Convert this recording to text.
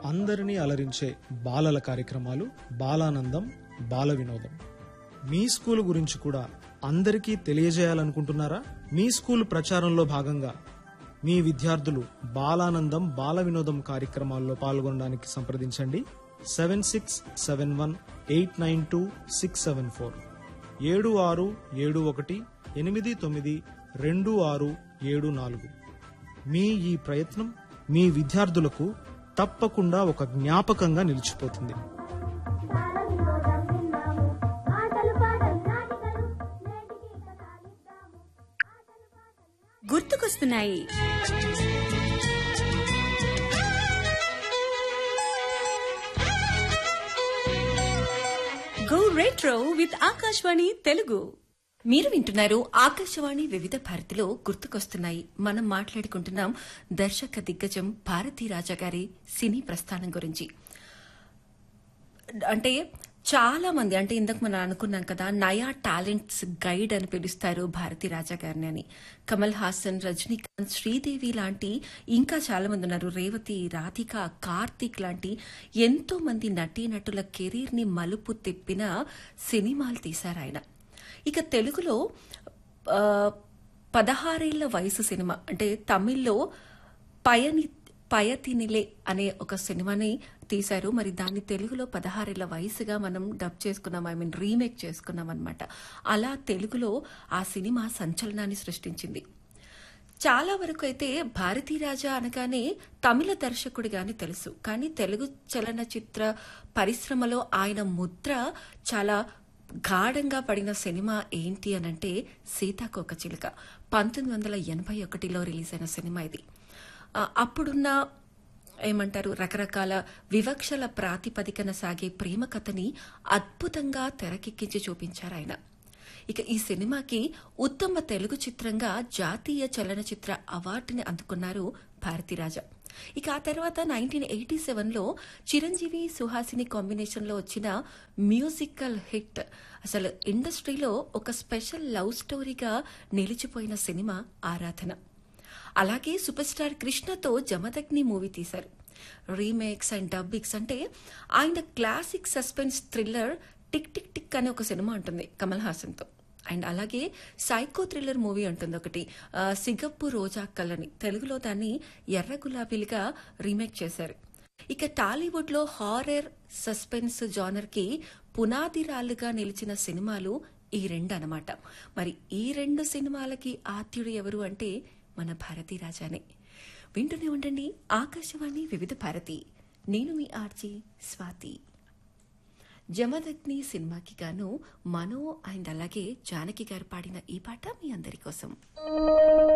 అందరినీ అలరించే బాలల కార్యక్రమాలు బాలానందం బాల వినోదం మీ స్కూల్ గురించి కూడా అందరికీ తెలియజేయాలనుకుంటున్నారా మీ స్కూల్ ప్రచారంలో భాగంగా మీ విద్యార్థులు బాలానందం బాల వినోదం కార్యక్రమాల్లో పాల్గొనడానికి సంప్రదించండి seven six seven one eight nine two six seven four ఏడు ఆరు ఏడు ఒకటి ఎనిమిది తొమ్మిది రెండు ఆరు ఏడు నాలుగు మీ ఈ ప్రయత్నం మీ విద్యార్థులకు తప్పకుండా ఒక జ్ఞాపకంగా నిలిచిపోతుంది బాలవినోదం విన్నాము ఆటలు పాటలు నాటికలు నేటికి కథాలిద్దాము ఆటలు పాటలు గుర్తుకొస్తున్నాయి go retro with Akashvani Telugu మీరు వింటున్నారు ఆకాశవాణి వివిధ భారతిలో గుర్తుకొస్తున్నాయి మనం మాట్లాడుకుంటున్నాం దర్శక దిగ్గజం భారతీ రాజా గారి సినీ ప్రస్థానం గురించి అంటే చాలా మంది అంటే ఇందాక మనం అనుకున్నాం కదా నయా టాలెంట్స్ గైడ్ అని పిలుస్తారు భారతీ రాజా గారిని అని కమల్ హాసన్ రజనీకాంత్ శ్రీదేవి లాంటి ఇంకా చాలా మంది ఉన్నారు రేవతి రాధిక కార్తీక్ లాంటి ఎంతో మంది నటీనటుల కెరీర్ ని మలుపు తిప్పిన సినిమాలు తీశారు ఆయన ఇక తెలుగులో ఆ, పదహారేళ్ల వయసు సినిమా అంటే తమిళ్లో పయని పయతినిలే అనే ఒక సినిమాని తీశారు మరి దాన్ని తెలుగులో పదహారేళ్ల వయసుగా మనం డబ్ చేసుకున్నాం ఐ మీన్ రీమేక్ చేసుకున్నాం అనమాట అలా తెలుగులో ఆ సినిమా సంచలనాన్ని సృష్టించింది చాలా వరకు అయితే భారతీరాజా అనగానే తమిళ దర్శకుడిగానే తెలుసు కానీ తెలుగు చలనచిత్ర పరిశ్రమలో ఆయన ముద్ర చాలా గాఢంగా పడిన సినిమా ఏంటి అనంటే సీతాకోక చిలుక పంతొమ్మిది వందల ఎనభై ఒకటిలో రిలీజ్ అయిన సినిమా ఇది ఆ, అప్పుడున్న ఏమంటారు రకరకాల వివక్షల ప్రాతిపదికన సాగే ప్రేమ కథని అద్భుతంగా తెరకెక్కించి చూపించారు ఆయన ఇక ఈ సినిమాకి ఉత్తమ తెలుగు చిత్రంగా జాతీయ చలనచిత్ర అవార్డుని అందుకున్నారు భారతీరాజా ఇక ఆ తర్వాత నైన్టీన్ ఎయిటీ సెవెన్లో చిరంజీవి సుహాసిని కాంబినేషన్లో వచ్చిన మ్యూజికల్ హిట్ అసలు ఇండస్ట్రీలో ఒక స్పెషల్ లవ్ స్టోరీగా నిలిచిపోయిన సినిమా ఆరాధన అలాగే సూపర్ స్టార్ కృష్ణతో జమదగ్ని మూవీ తీశారు రీమేక్స్ అండ్ డబ్బిక్స్ అంటే ఆయన classic suspense thriller tick tick tick అనే ఒక సినిమా ఉంటుంది కమల్ హాసన్తో అండ్ అలాగే సైకో థ్రిల్లర్ మూవీ ఉంటుంది ఒకటి ఆ, సిగప్పు రోజా కళ్ళని తెలుగులో దాన్ని ఎర్ర గులాబీలుగా రీమేక్ చేశారు ఇక టాలీవుడ్ లో హారర్ సస్పెన్స్ జానర్ కి పునాదిరాలుగా నిలిచిన సినిమాలు ఈ రెండు అనమాట మరి ఈ రెండు సినిమాలకి ఆద్యుడు ఎవరు అంటే మన భారతీ రాజానే వింటూనే ఉండండి ఆకాశవాణి వివిధ భారతి నేను మీ ఆర్జీ స్వాతి జమదగ్ని సినిమాకి గాను మనో అండ్ అలాగే జానకి గారు పాడిన ఈ పాట మీ అందరి కోసం